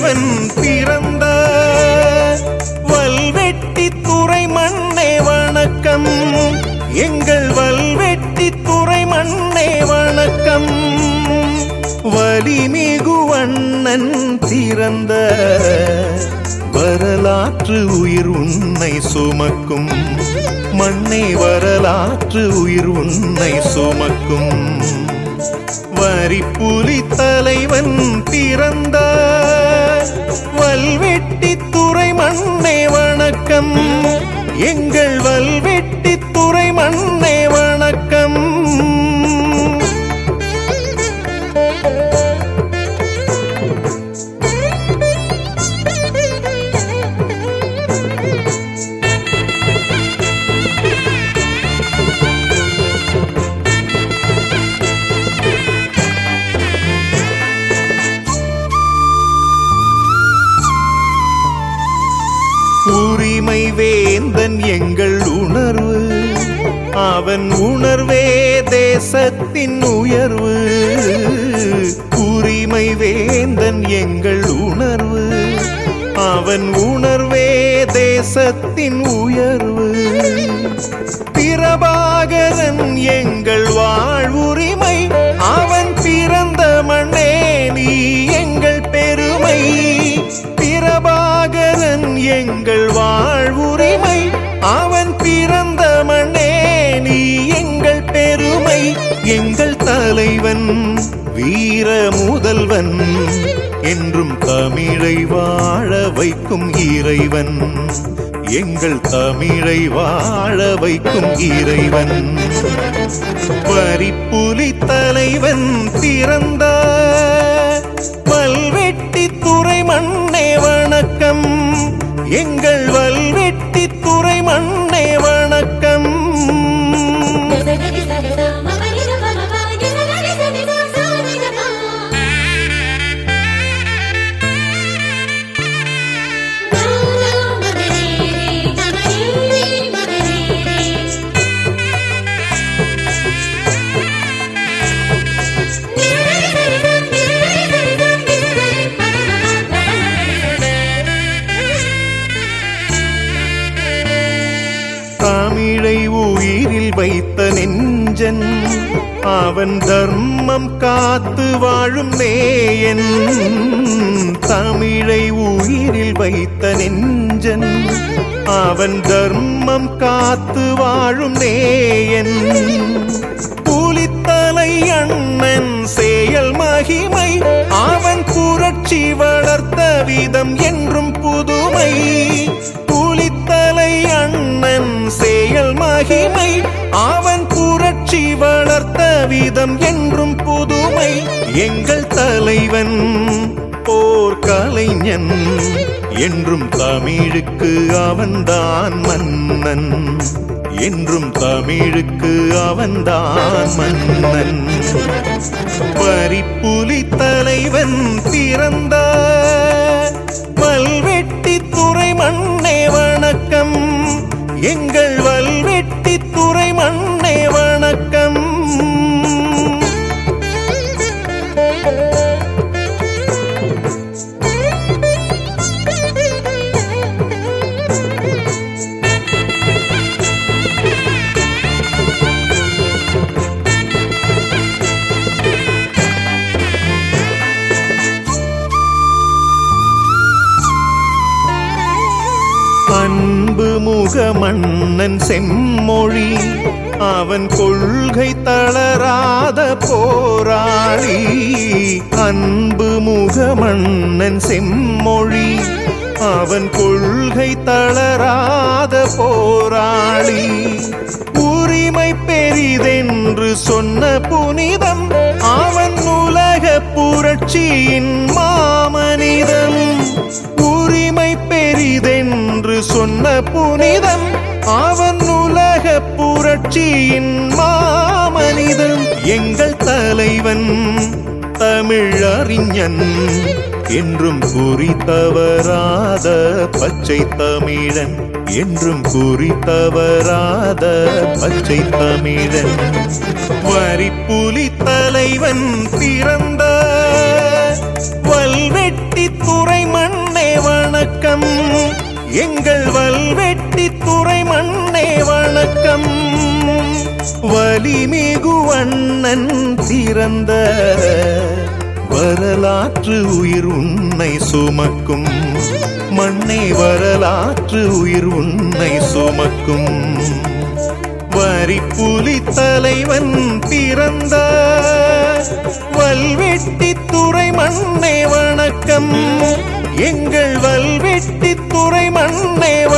தலைவன் பிறந்த வல்வெட்டி துறை மண்ணே வணக்கம் எங்கள் வல்வெட்டி துறை மண்ணே வணக்கம் வலிமிகு வண்ணன் திறந்த வரலாற்று உயிர் உன்னை சுமக்கும் மண்ணே வரலாற்று உயிர் உன்னை சுமக்கும் வரிப்புலி தலைவன் பிறந்த வல்வெட்டி துறை மண்ணே வணக்கம் எங்கள் வல்வெட்டி துறை மண்ணே வணக்கம் உரிமை வேந்தன் எங்கள் உணர்வு அவன் உணர்வே தேசத்தின் உயர்வு உரிமை வேந்தன் எங்கள் உணர்வு அவன் உணர்வே தேசத்தின் உயர்வு பிரபாகரன் எங்கள் வாழ்வுரிமை அவன் பிறந்த மண்ணே நீ எங்கள் பெருமை பிரபாகரன் எங்கள் வாழ்வுரிமை அவன் பிறந்த மண்ணே நீ எங்கள் பெருமை எங்கள் தலைவன் வீர முதல்வன் என்றும் தமிழை வாழ வைக்கும் இறைவன் எங்கள் தமிழை வாழ வைக்கும் இறைவன் வரிப்புலி தலைவன் பிறந்த வல்வெட்டி துறை மண்ணே வணக்கம் எங்கள் வல்வெட்டி துறை மண்ணே வணக்கம் தமிழை உயிரில் வைத்த நெஞ்சன் அவன் தர்மம் காத்து வாழும் நேயன் தமிழை உயிரில் வைத்த நெஞ்சன் அவன் தர்மம் காத்து வாழும் நேயன் புலித்தலை அண்ணன் செயல் மகிமை அவன் புரட்சி வளர்த்த விதம் என்றும் புதுமை புலித்தலை அண்ணன் செயல் மகிமை அவன் புரட்சி வளர்த்த விதம் என்றும் புதுமை எங்கள் தலைவன் போர் கலைஞன் என்றும் தமிழுக்கு அவன்தான் மன்னன் என்றும் தமிழுக்கு அவன்தான் மன்னன் வரிப்புலி தலைவன் பிறந்த வல்வெட்டி துறை மண்ணே வணக்கம் எங்கள் வல்வெட்டி துறை மண்ணே வணக்கம் அன்பு முக மன்னன் செம்மொழி அவன் கொள்கை தளராத போராளி அன்பு முக மன்னன் செம்மொழி அவன் கொள்கை தளராத போராளி உரிமை பெரிதென்று சொன்ன புனிதம் அவன் உலக புரட்சியின் மாமனிதம் உரிமை பெரிதென்று சொன்ன புனிதம் அவன் உலக புரட்சியின் மாமனிதன் எங்கள் தலைவன் தமிழறிஞன் என்றும் குறி தவறாத பச்சை தமிழன் என்றும் குறி தவறாத பச்சை தமிழன் வரிப்புலி தலைவன் பிறந்த வல்வெட்டி துறை மண்ணே வணக்கம் எங்கள் வல்வெட்டி துறை மண்ணே வணக்கம் வலிமிகு அண்ணன் பிறந்த வரலாற்று உயிர் உன்னை சுமக்கும் மண்ணே வரலாற்று உயிர் உன்னை சுமக்கும் வரி புலி தலைவன் பிறந்த வல்வெட்டி துறை மண்ணே வணக்கம் எங்கள் வல்வெட்டி துறை மண்ணே